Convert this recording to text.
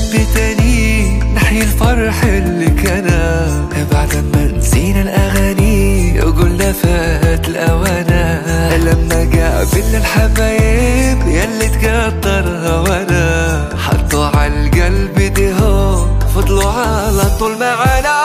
نحب تاني نحيي الفرح اللي كان بعد ما نسينا الأغاني وقلنا فات الأوانة لما قابلنا الحبايب يلي تقدر هوانا حطوا على القلب ديهم فضلوا على طول معانا